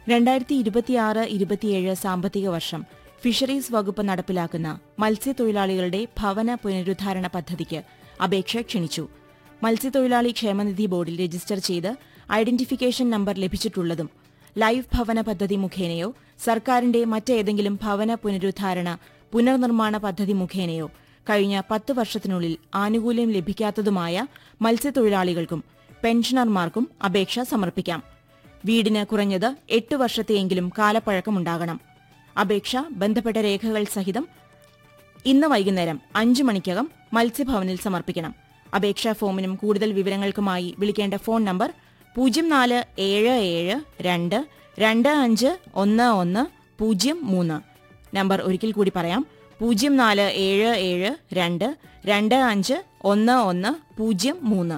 രണ്ടായിരത്തി ഇരുപത്തിയാറ് ഇരുപത്തിയേഴ് സാമ്പത്തിക വർഷം ഫിഷറീസ് വകുപ്പ് നടപ്പിലാക്കുന്ന മത്സ്യത്തൊഴിലാളികളുടെ ഭവന പുനരുദ്ധാരണ പദ്ധതിക്ക് അപേക്ഷ ക്ഷണിച്ചു മത്സ്യത്തൊഴിലാളി ക്ഷേമനിധി ബോർഡിൽ രജിസ്റ്റർ ചെയ്ത് ഐഡന്റിഫിക്കേഷൻ നമ്പർ ലഭിച്ചിട്ടുള്ളതും ലൈഫ് ഭവന പദ്ധതി മുഖേനയോ സർക്കാരിന്റെ മറ്റേതെങ്കിലും ഭവന പുനരുദ്ധാരണ പുനർനിർമ്മാണ പദ്ധതി മുഖേനയോ കഴിഞ്ഞ പത്ത് വർഷത്തിനുള്ളിൽ ആനുകൂല്യം ലഭിക്കാത്തതുമായ മത്സ്യത്തൊഴിലാളികൾക്കും പെൻഷനർമാർക്കും അപേക്ഷ സമർപ്പിക്കാം വീടിന് കുറഞ്ഞത് എട്ട് വർഷത്തെയെങ്കിലും കാലപ്പഴക്കമുണ്ടാകണം അപേക്ഷ ബന്ധപ്പെട്ട രേഖകൾ സഹിതം ഇന്ന് വൈകുന്നേരം അഞ്ചു മണിക്കകം മത്സ്യഭവനിൽ സമർപ്പിക്കണം അപേക്ഷാ ഫോമിനും കൂടുതൽ വിവരങ്ങൾക്കുമായി വിളിക്കേണ്ട ഫോൺ നമ്പർ പൂജ്യം നാല് ഏഴ് ഏഴ് രണ്ട് രണ്ട് അഞ്ച് ഒന്ന് ഒന്ന് പൂജ്യം മൂന്ന് നമ്പർ ഒരിക്കൽ കൂടി പറയാം പൂജ്യം നാല് ഏഴ് ഏഴ് രണ്ട് രണ്ട് അഞ്ച് ഒന്ന് ഒന്ന് പൂജ്യം മൂന്ന്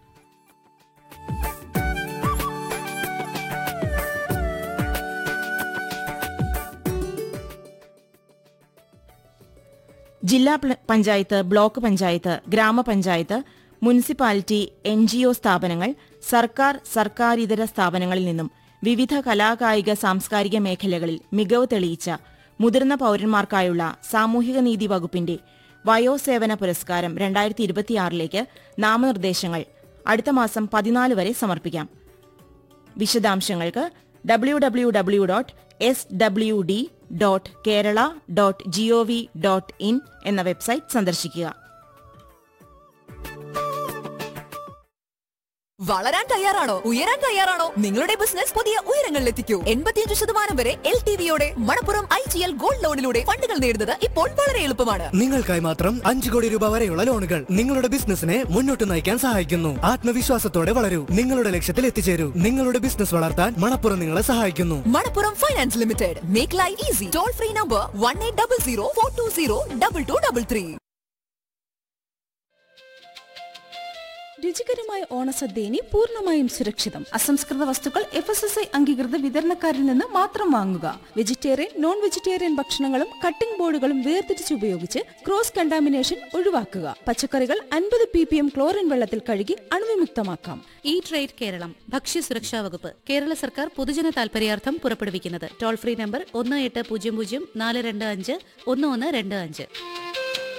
ജില്ലാ പ്ല- പഞ്ചായത്ത് ബ്ലോക്ക് പഞ്ചായത്ത് ഗ്രാമപഞ്ചായത്ത് മുനിസിപ്പാലിറ്റി എൻ ജി ഒ സ്ഥാപനങ്ങൾ സർക്കാർ സർക്കാരിതര സ്ഥാപനങ്ങളിൽ നിന്നും വിവിധ കലാകായിക സാംസ്കാരിക മേഖലകളിൽ മികവ് തെളിയിച്ച മുതിർന്ന പൌരന്മാർക്കായുള്ള സാമൂഹിക നീതി വകുപ്പിന്റെ വയോസേവന പുരസ്കാരം രണ്ടായിരത്തി ഇരുപത്തിയാറിലേക്ക് നാമനിർദ്ദേശങ്ങൾ അടുത്ത മാസം പതിനാല് വരെ സമർപ്പിക്കാം വിശദാംശങ്ങൾക്ക് W W W dot S W D dot Kerala dot GOV dot in എന്ന വെബ്സൈറ്റ് സന്ദർശിക്കുക വളരാൻ തയ്യാറാണോ ഉയരാൻ തയ്യാറാണോ നിങ്ങളുടെ ബിസിനസ് പുതിയ ഉയരങ്ങളിൽ എത്തിക്കൂ എൺപത്തിയഞ്ച് ശതമാനം വരെ എൽ ടി വിയോടെ Manappuram I G L gold ലോണിലൂടെ ഫണ്ടുകൾ നേടുന്നത് ഇപ്പോൾ വളരെ എളുപ്പമാണ് നിങ്ങൾക്കായി മാത്രം അഞ്ചു കോടി രൂപ വരെയുള്ള ലോണുകൾ നിങ്ങളുടെ ബിസിനസിനെ മുന്നോട്ട് നയിക്കാൻ സഹായിക്കുന്നു ആത്മവിശ്വാസത്തോടെ വളരൂ നിങ്ങളുടെ ലക്ഷ്യത്തിൽ എത്തിച്ചേരൂ നിങ്ങളുടെ ബിസിനസ് വളർത്താൻ മണപ്പുറം നിങ്ങളെ സഹായിക്കുന്നു Manappuram finance limited make life easy toll free number one eight double zero four two zero double two double three രുചികരമായ ഓണസദ്യ ഇനി പൂർണ്ണമായും സുരക്ഷിതം അസംസ്കൃത വസ്തുക്കൾ എഫ് എസ് എസ് ഐ അംഗീകൃത വിതരണക്കാരിൽ നിന്ന് മാത്രം വാങ്ങുക വെജിറ്റേറിയൻ നോൺ വെജിറ്റേറിയൻ ഭക്ഷണങ്ങളും കട്ടിംഗ് ബോർഡുകളും വേർതിരിച്ച് ഉപയോഗിച്ച് ക്രോസ് കണ്ടാമിനേഷൻ ഒഴിവാക്കുക പച്ചക്കറികൾ അൻപത് പി പി എം ക്ലോറിൻ വെള്ളത്തിൽ കഴുകി അണുവിമുക്തമാക്കാം ഈ ട്രേഡ് കേരളം ഭക്ഷ്യസുരക്ഷാ വകുപ്പ് കേരള സർക്കാർ പൊതുജന താൽപര്യാർത്ഥം പുറപ്പെടുവിക്കുന്നത് ടോൾ ഫ്രീ നമ്പർ ഒന്ന് എട്ട് പൂജ്യം പൂജ്യം നാല് രണ്ട് അഞ്ച് ഒന്ന് ഒന്ന് രണ്ട് അഞ്ച്